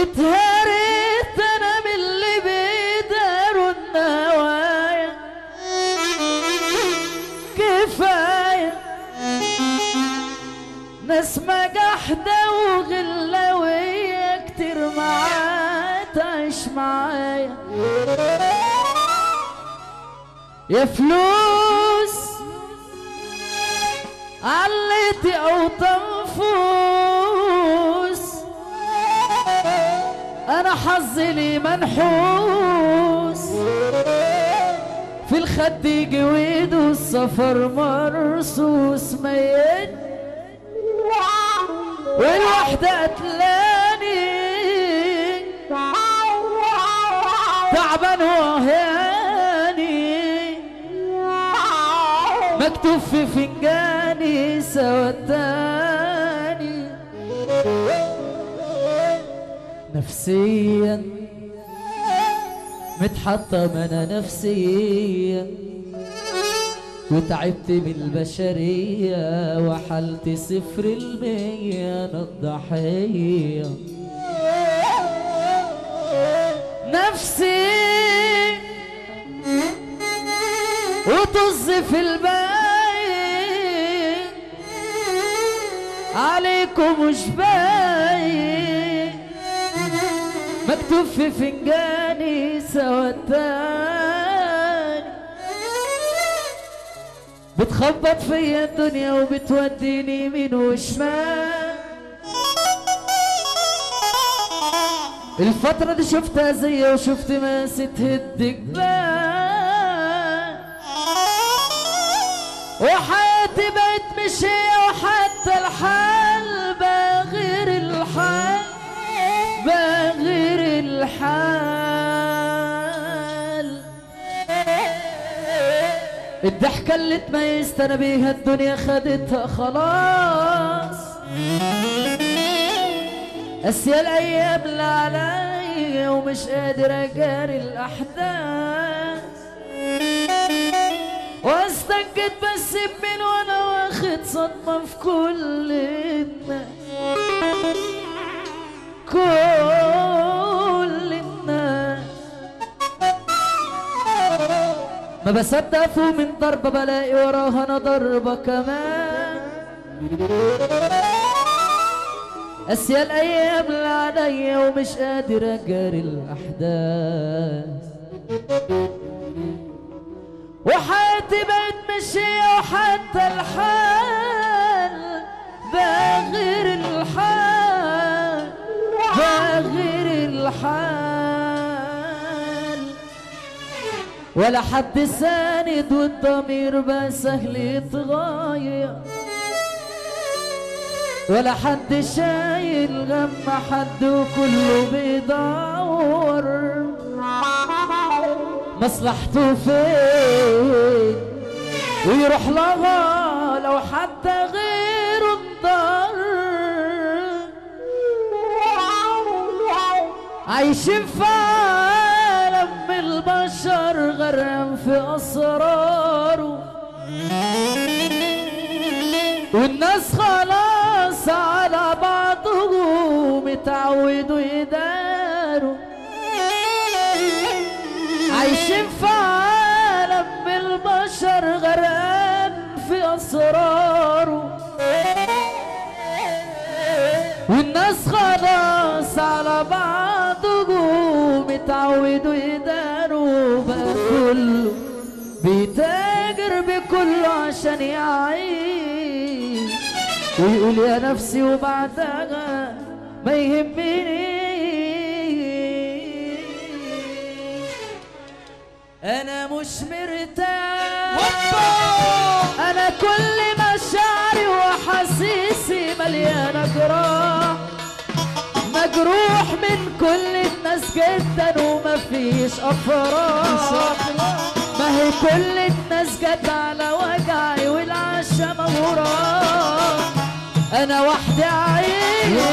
اتهريت انا من اللي بيداروا النوايا كفايه ناس مجحدة وغلاوية كتير معايا تعيش معايا يا فلوس عليتي او تنفوس انا حظي لي منحوس في الخد جويد والسفر مرصوص ميت والوحدة قتلاني تعبان وهاني مكتوب في فنجاني سوداني نفسيا متحطم انا نفسيا وتعبت من البشرية وحالتي صفر المية أنا الضحية نفسي وطز في الباين عليكم مش باين مكتوب في فنجاني سوداني بتخبط فيا الدنيا وبتوديني يمين وشمال الفترة دي شفتها زي وشفت ناس تهد جبال وحياتي بقت مشية وحتى الحال بغير الحال بغير الحال الضحكة اللي اتميزت انا بيها الدنيا خدتها خلاص اسيا الايام اللي عليا ومش قادر اجاري الاحداث واستنجد بس من وانا واخد صدمة في كل الناس كل الناس ما بصدق فوق من ضربة بلاقي وراها انا ضربة كمان اسيا الايام اللي عليا ومش قادر اجاري الاحداث وحياتي بقت مشية وحتى الحال بغير الحال بغير الحال ولا حد ساند والضمير بقى سهل يتغير ولا حد شايل غم حد وكله بيدور مصلحته فين ويروح لها لو حتى غيره انضر عايشين في عالم البشر غرقان في اسراره والناس خلاص على بعضهم اتعودوا يداروا عايشين في عالم البشر غرقان في اسراره والناس خلاص على بعضهم اتعودوا يداروا بقى كله بيتاجر بكله عشان يعيش ويقول يا نفسي وبعدها ما يهمني انا مش مرتاح انا كل مشاعري واحاسيسي مليانه جراح مجروح من كل الناس جدا ومفيش افراح ما هي كل الناس جت على وجعي والعشا موراح انا وحدي عايش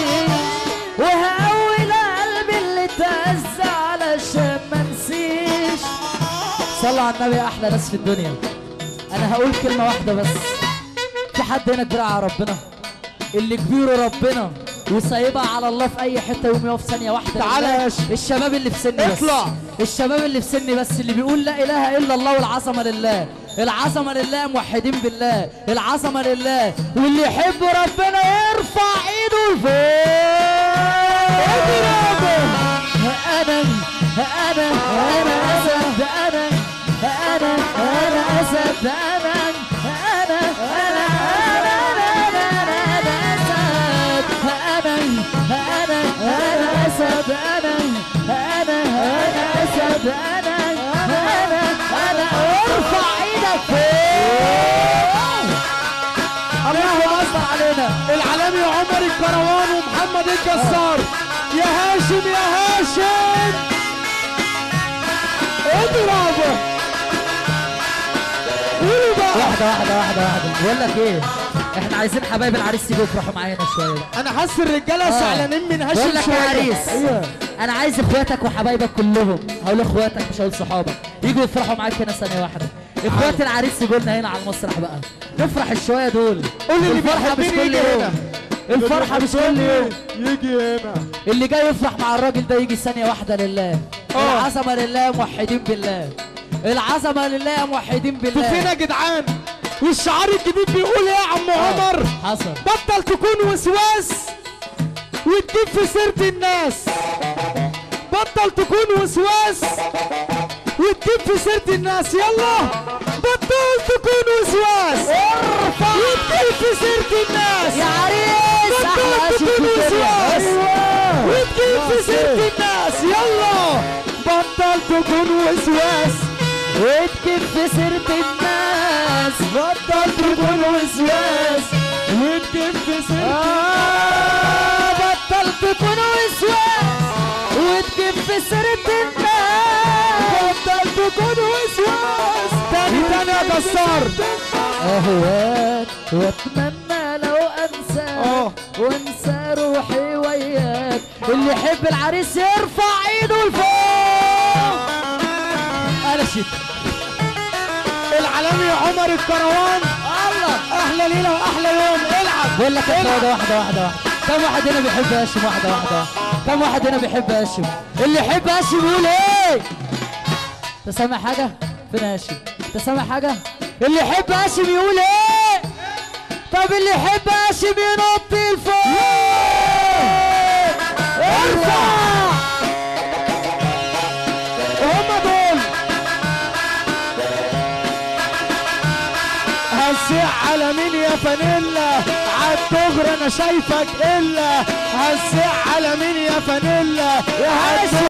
وهقول قلبي اللي تهز علشان ما نسيش صلوا على النبي احلى ناس في الدنيا انا هقول كلمه واحده بس في حد هنا كبير على ربنا اللي كبيره ربنا وسايبها على الله في اي حته يوم يقف ثانيه واحده تعالى لله. يا باشا. الشباب اللي في سني بس اطلع. الشباب اللي في سني بس اللي بيقول لا اله الا الله والعظمه لله العظمه لله موحدين بالله العظمه لله واللي يحب ربنا يرفع ايده لفوق انا انا انا اسد انا انا انا اسد انا انا انا انا انا انا اسد انا انا انا اسد انا انا انا اسد انا انا انا ارفع ايدك فوق اللهم اصبر علينا العالمي عمر الكروان ومحمد الجسار يا هاشم يا هاشم اضرب قولوا بقى واحدة واحدة واحدة واحدة بقول لك ايه احنا عايزين حبايب العريس يجوا يفرحوا معانا شوية انا حاسس الرجاله آه. زعلانين من هاشم بقول لك شويه يا عريس ايوه انا عايز اخواتك وحبايبك كلهم هقول اخواتك مش هقول صحابك يجوا يفرحوا معاك هنا ثانية واحدة اخوات العريس يجوا لنا هنا على المسرح بقى نفرح الشوية دول قول اللي الفرحة مش بيحبني كل يجي يوم هنا. الفرحة مش كل يوم يجي هنا اللي جاي يفرح مع الراجل ده يجي ثانية واحدة لله آه. العظمة لله موحدين بالله العظمة لله موحدين انتوا فين بالله يا جدعان والشعار الجديد بيقول ايه يا عم عمر حصل بطل تكون وسواس وتجيب في سيرة الناس بطل تكون وسواس وتجيب في سيرة الناس يلا بطل تكون وسواس وتجيب في سيرة الناس يا عريس احلى بطل اشوف تكون في الدنيا وسواس وتجيب في سيرة الناس يلا بطل تكون وسواس وتجيب في سيرة الناس بطل تكون وسواس وتجيب في سيرة آه بطل تكون وسواس وتجيب في سيرة الناس بطل تكون وسواس تاني تاني يا جسار اهواك واتمنى لو انسى اه. وانسى روحي وياك اللي يحب العريس يرفع ايده لفوق انا شيت العالمي عمر الكروان الله احلى ليله واحلى يوم العب بقول لك انت واحده واحده واحده واحده كم واحد هنا بيحب هاشم واحده واحده كم واحد هنا بيحب هاشم اللي يحب هاشم يقول ايه انت سامع حاجه فين هاشم انت سامع حاجه اللي يحب هاشم يقول ايه طب اللي يحب هاشم ينط لفوق ارفع هم دول هسيع على مين يا فانيلا عالدغري انا شايفك الا هسيع على مين يا فانيلا يا هاشم